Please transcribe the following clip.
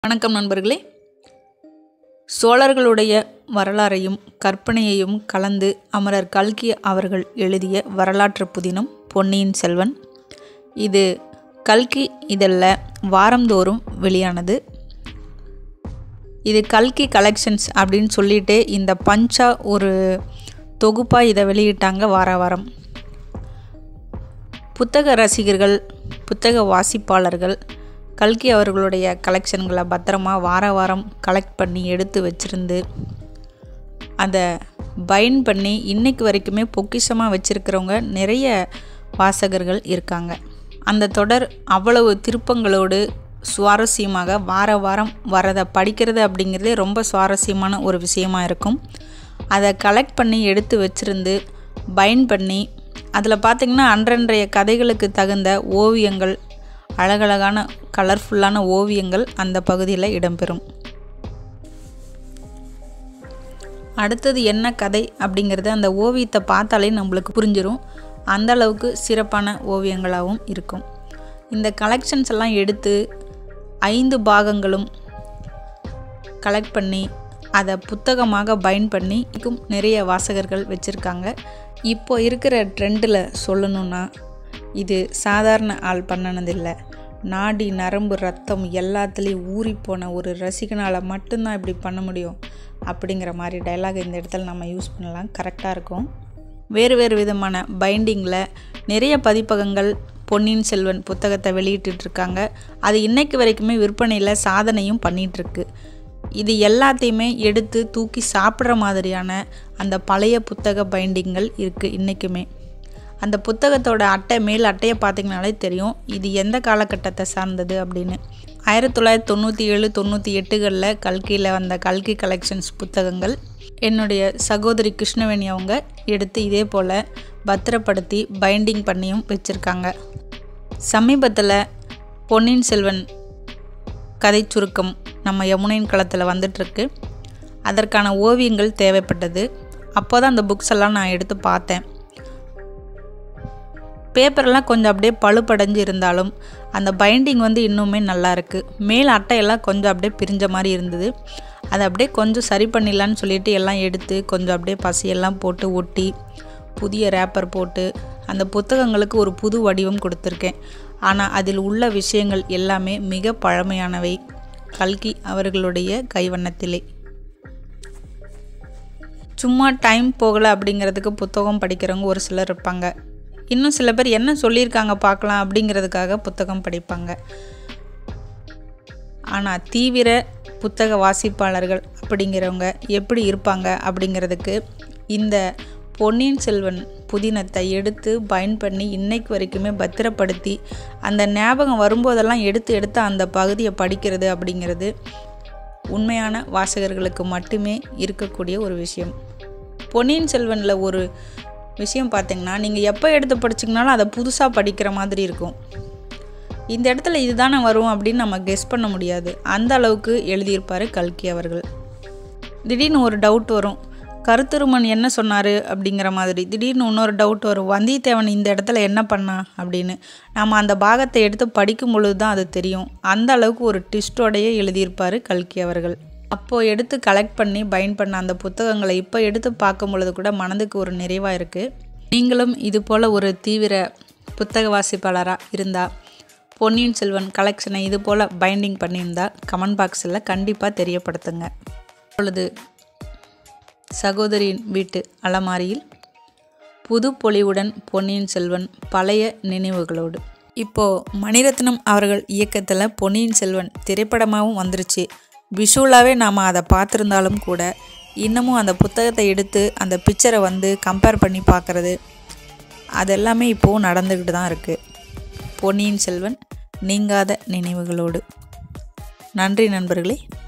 வணக்கம் நண்பர்களே சோழர்களுடைய வரலாறையும் கற்பனையையும் கலந்து அமரர் கல்கி அவர்கள் எழுதிய வரலாற்று புதினம் பொன்னியின் செல்வன் இது கல்கி இதழில் வாரந்தோறும் வெளியானது இது கல்கி கலெக்ஷன்ஸ் அப்படின்னு சொல்லிட்டு இந்த பஞ்சா ஒரு தொகுப்பாக இதை வெளியிட்டாங்க வார வாரம் புத்தக ரசிகர்கள் புத்தக வாசிப்பாளர்கள் கல்கி அவர்களுடைய கலெக்ஷன்களை பத்திரமா வார வாரம் கலெக்ட் பண்ணி எடுத்து வச்சுருந்து அதை பைன் பண்ணி இன்னைக்கு வரைக்குமே பொக்கிஷமாக வச்சுருக்கிறவங்க நிறைய வாசகர்கள் இருக்காங்க அந்த தொடர் அவ்வளவு திருப்பங்களோடு சுவாரஸ்யமாக வார வாரம் வரதை படிக்கிறது அப்படிங்கிறதே ரொம்ப சுவாரஸ்யமான ஒரு விஷயமா இருக்கும் அதை கலெக்ட் பண்ணி எடுத்து வச்சுருந்து பைன் பண்ணி அதில் பார்த்திங்கன்னா அன்றன்றைய கதைகளுக்கு தகுந்த ஓவியங்கள் அழகழகான கலர்ஃபுல்லான ஓவியங்கள் அந்த பகுதியில் இடம்பெறும் அடுத்தது என்ன கதை அப்படிங்கிறது அந்த ஓவியத்தை பார்த்தாலே நம்மளுக்கு புரிஞ்சிடும் அந்த அளவுக்கு சிறப்பான ஓவியங்களாகவும் இருக்கும் இந்த கலெக்ஷன்ஸ் எல்லாம் எடுத்து ஐந்து பாகங்களும் கலெக்ட் பண்ணி அதை புத்தகமாக பைன் பண்ணி இதுக்கும் நிறைய வாசகர்கள் வச்சுருக்காங்க இப்போ இருக்கிற ட்ரெண்டில் சொல்லணுன்னா இது சாதாரண ஆள் பண்ணினதில்லை நாடி நரம்பு ரத்தம் எல்லாத்துலேயும் ஊறிப்போன ஒரு ரசிகனால் மட்டும்தான் இப்படி பண்ண முடியும் அப்படிங்கிற மாதிரி டைலாக் இந்த இடத்துல நம்ம யூஸ் பண்ணலாம் கரெக்டாக இருக்கும் வேறு வேறு விதமான பைண்டிங்கில் நிறைய பதிப்பகங்கள் பொன்னியின் செல்வன் புத்தகத்தை வெளியிட்டுருக்காங்க அது இன்னைக்கு வரைக்குமே விற்பனையில் சாதனையும் பண்ணிகிட்ருக்கு இது எல்லாத்தையுமே எடுத்து தூக்கி சாப்பிட்ற மாதிரியான அந்த பழைய புத்தக பைண்டிங்கள் இருக்குது இன்றைக்குமே அந்த புத்தகத்தோட அட்டை மேல் அட்டையை பார்த்திங்கனாலே தெரியும் இது எந்த காலகட்டத்தை சார்ந்தது அப்படின்னு ஆயிரத்தி தொள்ளாயிரத்தி தொண்ணூற்றி ஏழு தொண்ணூற்றி எட்டுகளில் கல்கியில் வந்த கல்கி கலெக்ஷன்ஸ் புத்தகங்கள் என்னுடைய சகோதரி கிருஷ்ணவேணி அவங்க எடுத்து இதே போல் பத்திரப்படுத்தி பைண்டிங் பண்ணியும் வச்சுருக்காங்க சமீபத்தில் பொன்னியின் செல்வன் கதை சுருக்கம் நம்ம யமுனையின் களத்தில் வந்துட்டுருக்கு அதற்கான ஓவியங்கள் தேவைப்பட்டது அப்போ தான் அந்த புக்ஸ் எல்லாம் நான் எடுத்து பார்த்தேன் பேப்பரெல்லாம் கொஞ்சம் அப்படியே பழுப்படைஞ்சு இருந்தாலும் அந்த பைண்டிங் வந்து இன்னுமே நல்லா இருக்குது மேல் அட்டையெல்லாம் கொஞ்சம் அப்படியே பிரிஞ்ச மாதிரி இருந்தது அதை அப்படியே கொஞ்சம் சரி பண்ணிடலான்னு சொல்லிட்டு எல்லாம் எடுத்து கொஞ்சம் அப்படியே பசியெல்லாம் போட்டு ஒட்டி புதிய ரேப்பர் போட்டு அந்த புத்தகங்களுக்கு ஒரு புது வடிவம் கொடுத்துருக்கேன் ஆனால் அதில் உள்ள விஷயங்கள் எல்லாமே மிக பழமையானவை கல்கி அவர்களுடைய கைவண்ணத்திலே சும்மா டைம் போகலை அப்படிங்கிறதுக்கு புத்தகம் படிக்கிறவங்க ஒரு சிலர் இருப்பாங்க இன்னும் சில பேர் என்ன சொல்லியிருக்காங்க பார்க்கலாம் அப்படிங்கிறதுக்காக புத்தகம் படிப்பாங்க ஆனால் தீவிர புத்தக வாசிப்பாளர்கள் அப்படிங்கிறவங்க எப்படி இருப்பாங்க அப்படிங்கிறதுக்கு இந்த பொன்னியின் செல்வன் புதினத்தை எடுத்து பயன் பண்ணி இன்னைக்கு வரைக்குமே பத்திரப்படுத்தி அந்த ஞாபகம் வரும்போதெல்லாம் எடுத்து எடுத்து அந்த பகுதியை படிக்கிறது அப்படிங்கிறது உண்மையான வாசகர்களுக்கு மட்டுமே இருக்கக்கூடிய ஒரு விஷயம் பொன்னியின் செல்வனில் ஒரு விஷயம் பார்த்தீங்கன்னா நீங்கள் எப்போ எடுத்து படிச்சிங்கனாலும் அதை புதுசாக படிக்கிற மாதிரி இருக்கும் இந்த இடத்துல இதுதானே வரும் அப்படின்னு நம்ம கெஸ் பண்ண முடியாது அந்த அளவுக்கு எழுதியிருப்பார் கல்கி அவர்கள் திடீர்னு ஒரு டவுட் வரும் கருத்துருமன் என்ன சொன்னார் அப்படிங்கிற மாதிரி திடீர்னு இன்னொரு டவுட் வரும் வந்தியத்தேவன் இந்த இடத்துல என்ன பண்ணா அப்படின்னு நம்ம அந்த பாகத்தை எடுத்து படிக்கும் பொழுது தான் அது தெரியும் அந்த அளவுக்கு ஒரு ட்விஸ்டோடையே எழுதியிருப்பார் கல்கி அவர்கள் அப்போது எடுத்து கலெக்ட் பண்ணி பைன் பண்ண அந்த புத்தகங்களை இப்போ எடுத்து பார்க்கும் பொழுது கூட மனதுக்கு ஒரு நிறைவாக இருக்குது நீங்களும் இது போல் ஒரு தீவிர புத்தக வாசிப்பாளராக இருந்தால் பொன்னியின் செல்வன் கலெக்ஷனை இது போல் பைண்டிங் பண்ணியிருந்தா கமெண்ட் பாக்ஸில் கண்டிப்பாக தெரியப்படுத்துங்க இப்பொழுது சகோதரியின் வீட்டு அலமாரியில் புது பொலிவுடன் பொன்னியின் செல்வன் பழைய நினைவுகளோடு இப்போது மணிரத்னம் அவர்கள் இயக்கத்தில் பொன்னியின் செல்வன் திரைப்படமாகவும் வந்துருச்சு விஷுவலாகவே நாம் அதை பார்த்துருந்தாலும் கூட இன்னமும் அந்த புத்தகத்தை எடுத்து அந்த பிக்சரை வந்து கம்பேர் பண்ணி பார்க்குறது அதெல்லாமே இப்போது நடந்துக்கிட்டு தான் இருக்குது பொன்னியின் செல்வன் நீங்காத நினைவுகளோடு நன்றி நண்பர்களே